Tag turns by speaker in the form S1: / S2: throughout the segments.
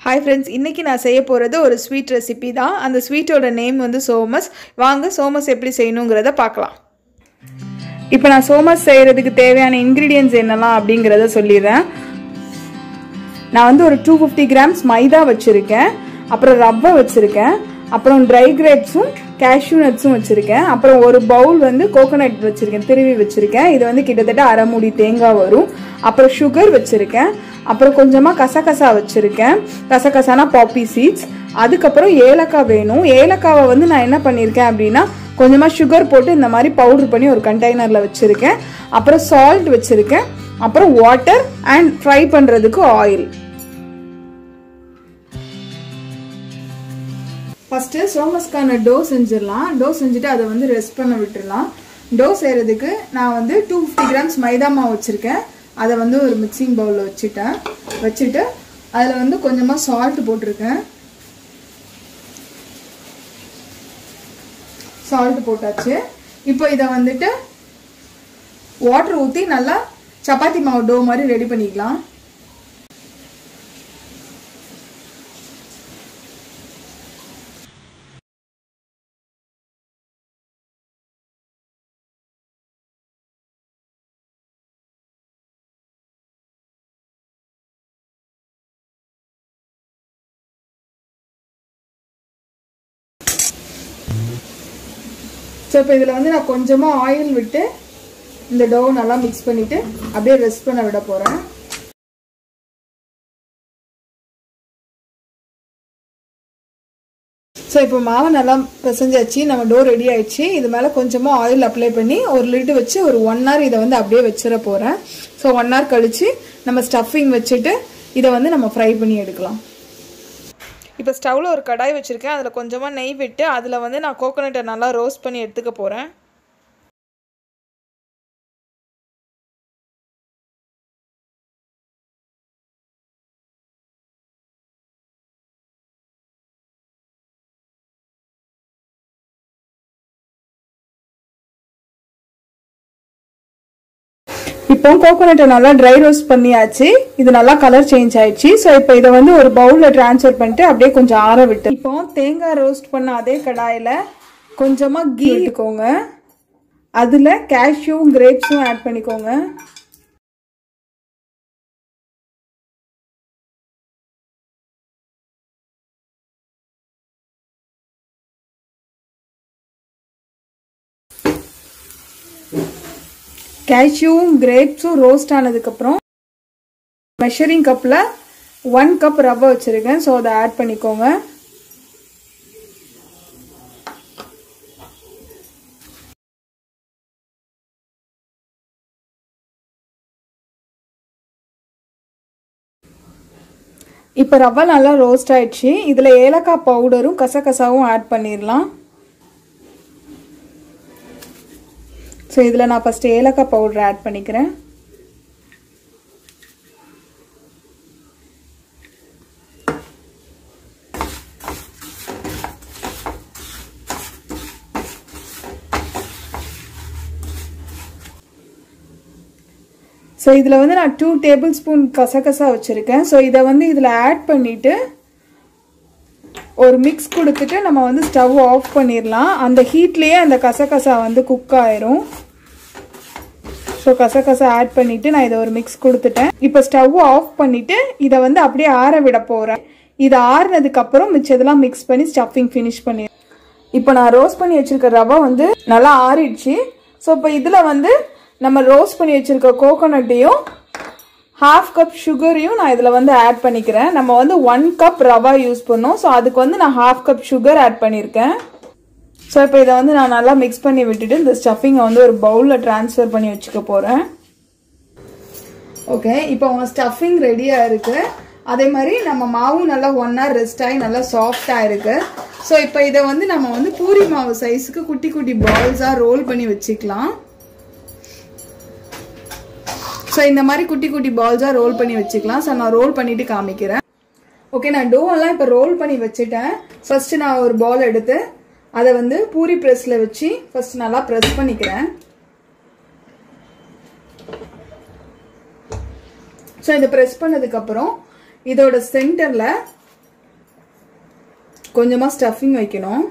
S1: hi friends இன்றைக்கி நான் செய்ய போகிறது ஒரு ஸ்வீட் ரெசிபி தான் அந்த ஸ்வீட்டோட நேம் வந்து சோமஸ் வாங்க சோமஸ் எப்படி செய்யணுங்கிறத பார்க்கலாம் இப்போ நான் சோமஸ் செய்கிறதுக்கு தேவையான இன்க்ரீடியன்ஸ் என்னலாம் அப்படிங்கிறத சொல்லிடுறேன் நான் வந்து ஒரு டூ ஃபிஃப்டி கிராம்ஸ் மைதா வச்சுருக்கேன் அப்புறம் ரவை வச்சுருக்கேன் அப்புறம் ட்ரை கிரேப்ஸும் கேஷ்யூ நட்ஸும் வச்சுருக்கேன் அப்புறம் ஒரு பவுல் வந்து கோகோனட் வச்சுருக்கேன் திருவி வச்சுருக்கேன் இது வந்து கிட்டத்தட்ட அரை மூடி தேங்காய் வரும் அப்புறம் சுகர் வச்சுருக்கேன் அப்புறம் கொஞ்சமாக கசகசா வச்சுருக்கேன் கசகசானா பாப்பி சீட்ஸ் அதுக்கப்புறம் ஏலக்காய் வேணும் ஏலக்காவை வந்து நான் என்ன பண்ணியிருக்கேன் அப்படின்னா கொஞ்சமாக சுகர் போட்டு இந்த மாதிரி பவுடர் பண்ணி ஒரு கண்டெய்னரில் வச்சுருக்கேன் அப்புறம் சால்ட் வச்சுருக்கேன் அப்புறம் வாட்டர் அண்ட் ஃப்ரை பண்ணுறதுக்கு ஆயில் ஃபஸ்ட்டு சோமஸ்கான டோ செஞ்சிடலாம் டோ செஞ்சுட்டு அதை வந்து ரெஸ்ட் பண்ண விட்டுடலாம் டோ செய்கிறதுக்கு நான் வந்து டூ ஃபிஃப்டி கிராம்ஸ் மைதா மாவு வச்சுருக்கேன் அதை வந்து ஒரு மிக்சிங் பவுலில் வச்சுட்டேன் வச்சுட்டு அதில் வந்து கொஞ்சமாக சால்ட் போட்டிருக்கேன் சால்ட் போட்டாச்சு இப்போ இதை வந்துட்டு வாட்டர் ஊற்றி நல்லா சப்பாத்தி மாவு டோ மாதிரி ரெடி பண்ணிக்கலாம் ஸோ இப்போ இதில் வந்து நான் கொஞ்சமாக ஆயில் விட்டு இந்த டோவை நல்லா மிக்ஸ் பண்ணிவிட்டு அப்படியே ரெஸ்ட் பண்ண விட போகிறேன் ஸோ இப்போ மாவை நல்லா பிசைஞ்சாச்சு நம்ம டோ ரெடி ஆயிடுச்சு இது மேலே கொஞ்சமாக ஆயில் அப்ளை பண்ணி ஒரு லிட்டு வச்சு ஒரு ஒன் ஹவர் இதை வந்து அப்படியே வச்சிட போகிறேன் ஸோ ஒன் ஹவர் கழித்து நம்ம ஸ்டஃபிங் வச்சுட்டு இதை வந்து நம்ம ஃப்ரை பண்ணி எடுக்கலாம் இப்போ ஸ்டவ்வில் ஒரு கடாய் வச்சுருக்கேன் அதில் கொஞ்சமாக நெய் விட்டு அதில் வந்து நான் கோகோனட்டை நல்லா ரோஸ்ட் பண்ணி எடுத்துக்க போகிறேன் இப்போ கோகோனட்டை நல்லா ட்ரை ரோஸ்ட் பண்ணியாச்சு இது நல்லா கலர் சேஞ்ச் ஆயிடுச்சு ஸோ இப்போ இதை வந்து ஒரு பவுலில் ட்ரான்ஸ்ஃபர் பண்ணிட்டு அப்படியே கொஞ்சம் ஆற விட்டு இப்போ தேங்காய் ரோஸ்ட் பண்ண அதே கடாயில் கொஞ்சமாக கீ எடுத்துக்கோங்க அதில் கேஷ்யூவும் கிரேப்ஸும் ஆட் பண்ணிக்கோங்க கேஷ்யூவும் கிரேப்ஸும் ரோஸ்ட் ஆனதுக்கப்புறம் மெஷரிங் கப்பில் ஒன் கப் ரவை வச்சுருக்கேன் ஸோ அதை ஆட் பண்ணிக்கோங்க இப்போ ரவை நல்லா ரோஸ்ட் ஆயிடுச்சு இதில் ஏலக்காய் பவுடரும் கசகசாவும் ஆட் பண்ணிடலாம் ஸோ இதில் நான் ஃபஸ்ட்டு ஏலக்காய் பவுடர் ஆட் பண்ணிக்கிறேன் ஸோ இதில் வந்து நான் டூ டேபிள் ஸ்பூன் கசகசா வச்சுருக்கேன் ஸோ இதை வந்து இதில் ஆட் பண்ணிவிட்டு ஒரு மிக்ஸ் கொடுத்துட்டு நம்ம வந்து ஸ்டவ் ஆஃப் பண்ணிடலாம் அந்த ஹீட்லேயே அந்த கசகசா வந்து குக் ஆயிரும் ஸோ கசகசா ஆட் பண்ணிவிட்டு நான் இதை ஒரு மிக்ஸ் கொடுத்துட்டேன் இப்போ ஸ்டவ் ஆஃப் பண்ணிவிட்டு இதை வந்து அப்படியே ஆற விட போகிறேன் இது ஆறுனதுக்கப்புறம் மிச்சதெல்லாம் மிக்ஸ் பண்ணி ஸ்டஃபிங் ஃபினிஷ் பண்ணி இப்போ நான் ரோஸ்ட் பண்ணி வச்சுருக்க ரவை வந்து நல்லா ஆறிடுச்சு ஸோ இப்போ இதில் வந்து நம்ம ரோஸ்ட் பண்ணி வச்சுருக்க கோகோனட்டையும் ஹாஃப் கப் சுகரையும் நான் இதில் வந்து ஆட் பண்ணிக்கிறேன் நம்ம வந்து ஒன் கப் ரவா யூஸ் பண்ணோம் ஸோ அதுக்கு வந்து நான் ஹாஃப் கப் சுகர் ஆட் பண்ணியிருக்கேன் ஸோ இப்போ இதை வந்து நான் நல்லா மிக்ஸ் பண்ணி விட்டுட்டு இந்த ஸ்டஃபிங்கை வந்து ஒரு பவுலில் ட்ரான்ஸ்ஃபர் பண்ணி வச்சுக்க போகிறேன் ஓகே இப்போ உங்கள் ஸ்டஃபிங் ரெடியாக இருக்குது அதே மாதிரி நம்ம மாவும் நல்லா ஒன் ஹவர் ரெஸ்ட் ஆகி நல்லா சாஃப்டாக இருக்குது ஸோ இப்போ இதை வந்து நம்ம வந்து பூரி மாவு சைஸுக்கு குட்டி குட்டி பால்ஸாக ரோல் பண்ணி வச்சுக்கலாம் ஸோ இந்த மாதிரி குட்டி குட்டி பால்ஸாக ரோல் பண்ணி வச்சுக்கலாம் ஸோ நான் ரோல் பண்ணிட்டு காமிக்கிறேன் ஓகே நான் டோவெல்லாம் இப்போ ரோல் பண்ணி வச்சுட்டேன் ஃபர்ஸ்ட் நான் ஒரு பால் எடுத்து அதை வந்து பூரி ப்ரெஸ்ல வச்சு ஃபர்ஸ்ட் நல்லா ப்ரெஸ் பண்ணிக்கிறேன் ஸோ இதை ப்ரெஸ் பண்ணதுக்கப்புறம் இதோட சென்டரில் கொஞ்சமாக ஸ்டஃபிங் வைக்கணும்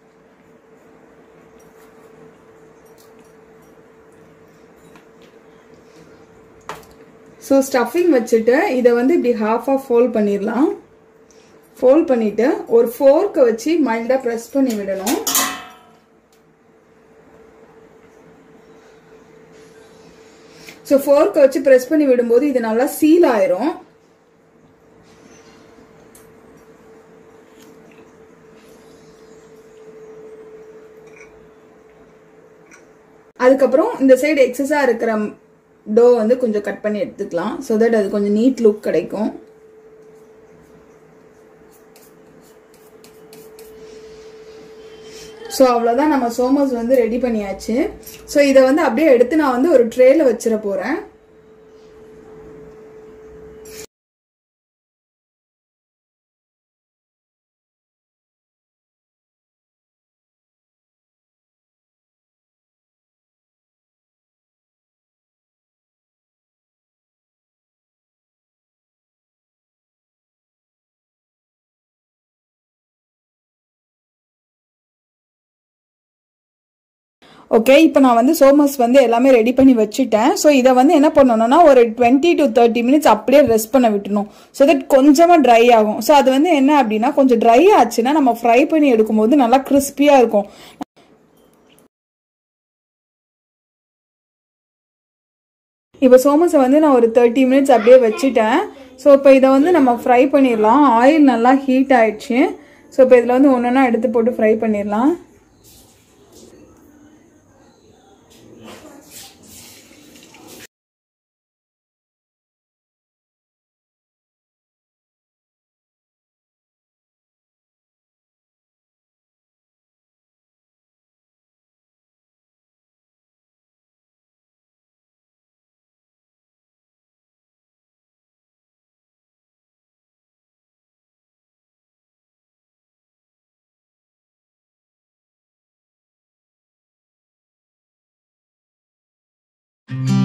S1: ஸோ ஸ்டஃபிங் வச்சுட்டு இதை வந்து இப்படி ஹாஃபாக ஃபோல்ட் பண்ணிடலாம் ஃபோல்ட் பண்ணிட்டு ஒரு ஃபோர்க்கை வச்சு மைல்டாக ப்ரெஸ் பண்ணி விடணும் ஸோ ஃபோர்க்கை வச்சு ப்ரெஸ் பண்ணி விடும்போது இது நல்லா சீல் ஆயிரும் அதுக்கப்புறம் இந்த சைடு எக்ஸஸாக இருக்கிற டோ வந்து கொஞ்சம் கட் பண்ணி எடுத்துக்கலாம் ஸோ தட் அது கொஞ்சம் நீட் லுக் கிடைக்கும் ஸோ அவ்வளோதான் நம்ம சோமோஸ் வந்து ரெடி பண்ணியாச்சு ஸோ இதை வந்து அப்படியே எடுத்து நான் வந்து ஒரு ட்ரேல வச்சிட போகிறேன் ஓகே இப்போ நான் வந்து சோமஸ் வந்து எல்லாமே ரெடி பண்ணி வச்சுட்டேன் ஸோ இதை வந்து என்ன பண்ணணும்னா ஒரு டுவெண்ட்டி டு தேர்ட்டி மினிட்ஸ் அப்படியே ரெஸ்ட் பண்ண விட்டணும் ஸோ தட் கொஞ்சமாக ட்ரை ஆகும் ஸோ அது வந்து என்ன அப்படின்னா கொஞ்சம் ட்ரை ஆச்சுன்னா நம்ம ஃப்ரை பண்ணி எடுக்கும்போது நல்லா கிறிஸ்பியாக இருக்கும் இப்போ சோமஸை வந்து நான் ஒரு தேர்ட்டி மினிட்ஸ் அப்படியே வச்சுட்டேன் ஸோ இப்போ இதை வந்து நம்ம ஃப்ரை பண்ணிடலாம் ஆயில் நல்லா ஹீட் ஆயிடுச்சு ஸோ இப்போ இதில் வந்து ஒன்று ஒன்றா எடுத்து போட்டு ஃப்ரை பண்ணிடலாம்
S2: thank you